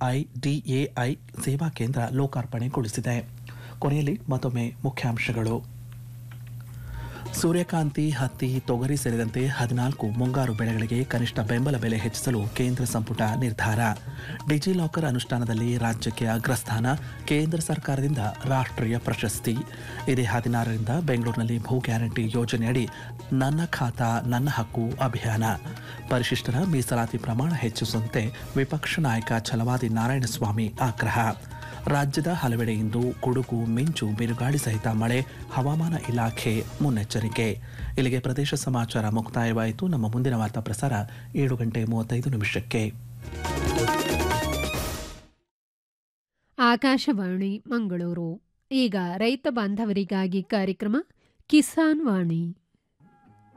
ಐಡಿಎಐ ಸೇವಾ ಕೇಂದ್ರ ಲೋಕಾರ್ಪಣೆಗೊಳಿಸಿದೆ ಕೊನೆಯಲ್ಲಿ ಮತ್ತೊಮ್ಮೆ ಮುಖ್ಯಾಂಶಗಳು ಸೂರ್ಯಕಾಂತಿ ಹತ್ತಿ ತೊಗರಿ ಸೇರಿದಂತೆ ಹದಿನಾಲ್ಕು ಮುಂಗಾರು ಬೆಳೆಗಳಿಗೆ ಕನಿಷ್ಠ ಬೆಂಬಲ ಬೆಲೆ ಹೆಚ್ಚಿಸಲು ಕೇಂದ್ರ ಸಂಪುಟ ನಿರ್ಧಾರ ಡಿಜಿಲಾಕರ್ ಅನುಷ್ಠಾನದಲ್ಲಿ ರಾಜ್ಯಕ್ಕೆ ಅಗ್ರಸ್ಥಾನ ಕೇಂದ್ರ ಸರ್ಕಾರದಿಂದ ರಾಷ್ಟ್ರೀಯ ಪ್ರಶಸ್ತಿ ಇದೇ ಹದಿನಾರರಿಂದ ಬೆಂಗಳೂರಿನಲ್ಲಿ ಭೂ ಗ್ಯಾರಂಟಿ ಯೋಜನೆಯಡಿ ನನ್ನ ಖಾತಾ ನನ್ನ ಹಕ್ಕು ಅಭಿಯಾನ ಪರಿಶಿಷ್ಟರ ಮೀಸಲಾತಿ ಪ್ರಮಾಣ ಹೆಚ್ಚಿಸುವಂತೆ ವಿಪಕ್ಷ ನಾಯಕ ಛಲವಾದಿ ನಾರಾಯಣಸ್ವಾಮಿ ಆಗ್ರಹ ರಾಜ್ಯದ ಹಲವೆಡೆ ಇಂದು ಗುಡುಗು ಮಿಂಚು ಬಿರುಗಾಳಿ ಸಹಿತ ಮಳೆ ಹವಾಮಾನ ಇಲಾಖೆ ಮುನ್ನೆಚ್ಚರಿಕೆ ಇಲ್ಲಿಗೆ ಪ್ರದೇಶ ಸಮಾಚಾರ ಮುಕ್ತಾಯವಾಯಿತು ನಮ್ಮ ಮುಂದಿನ ವಾರ್ತಾ ಪ್ರಸಾರ ಏಳು ಗಂಟೆ ಮೂವತ್ತೈದು ನಿಮಿಷಕ್ಕೆ ಆಕಾಶವಾಣಿ ಮಂಗಳೂರು ಈಗ ರೈತ ಬಾಂಧವರಿಗಾಗಿ ಕಾರ್ಯಕ್ರಮ ಕಿಸಾನ್ ವಾಣಿ